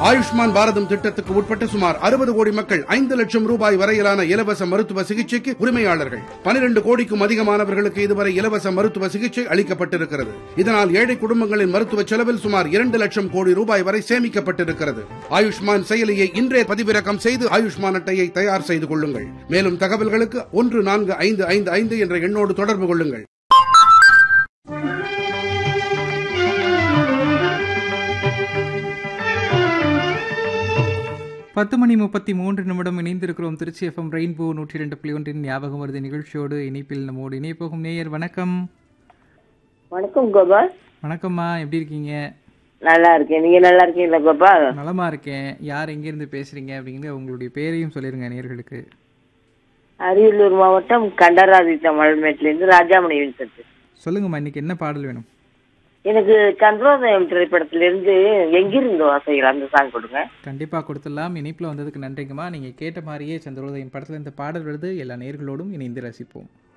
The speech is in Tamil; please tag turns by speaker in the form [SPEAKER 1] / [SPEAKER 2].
[SPEAKER 1] ஆயுஷ்மான் பாரதம் திட்டத்துக்கு உட்பட்ட சுமார் அறுபது கோடி மக்கள் ஐந்து லட்சம் ரூபாய் வரையிலான இலவச மருத்துவ சிகிச்சைக்கு உரிமையாளர்கள் பனிரெண்டு கோடிக்கும் அதிகமானவர்களுக்கு இதுவரை இலவச மருத்துவ சிகிச்சை அளிக்கப்பட்டிருக்கிறது இதனால் ஏழை குடும்பங்களின் மருத்துவ செலவில் சுமார் இரண்டு லட்சம் கோடி ரூபாய் வரை சேமிக்கப்பட்டிருக்கிறது ஆயுஷ்மான் செயலியை இன்றே பதிவிறக்கம் செய்து ஆயுஷ்மான் அட்டையை தயார் செய்து கொள்ளுங்கள் மேலும் தகவல்களுக்கு ஒன்று நான்கு ஐந்து ஐந்து ஐந்து என்ற எண்ணோடு தொடர்பு கொள்ளுங்கள்
[SPEAKER 2] பத்து மணி முப்பத்தி மூன்று நிமிடம் இணைந்திருக்கிறோம் திருச்சி எஃப்எம் ரெயின்போ நூற்றி ரெண்டு புள்ளி ஒன்றின் ஞாபகம் வருது நிகழ்ச்சியோடு இணைப்பில் நம்மோடு இணைப்போகும் நேயர் வணக்கம்
[SPEAKER 3] வணக்கம் கோபால்
[SPEAKER 2] வணக்கம்மா எப்படி இருக்கீங்க
[SPEAKER 3] நல்லா இருக்கேன் நீங்க நல்லா இருக்கீங்களா கோபால்
[SPEAKER 2] நலமா இருக்கேன் யார் எங்கேருந்து பேசுறீங்க அப்படிங்கிற உங்களுடைய பேரையும் சொல்லிருங்க நேயர்களுக்கு
[SPEAKER 3] அரியலூர் மாவட்டம் கண்டராதித்த மலமேட்டிலிருந்து ராஜாமணி வின்சென்ட்
[SPEAKER 2] சொல்லுங்கம்மா இன்னைக்கு என்ன பாடல் வேணும்
[SPEAKER 3] எனக்கு சந்திரோதயம் திரைப்படத்திலிருந்து எங்கிருந்து வாசைகள் அந்த சாங் கொடுங்க
[SPEAKER 2] கண்டிப்பா கொடுத்துடலாம் இணைப்பில் வந்ததுக்கு நன்றிங்கம்மா நீங்க கேட்ட மாதிரியே சந்திரோதயம் படத்துல இந்த பாடல் வருது எல்லா நேயர்களோடும் இணைந்து ரசிப்போம்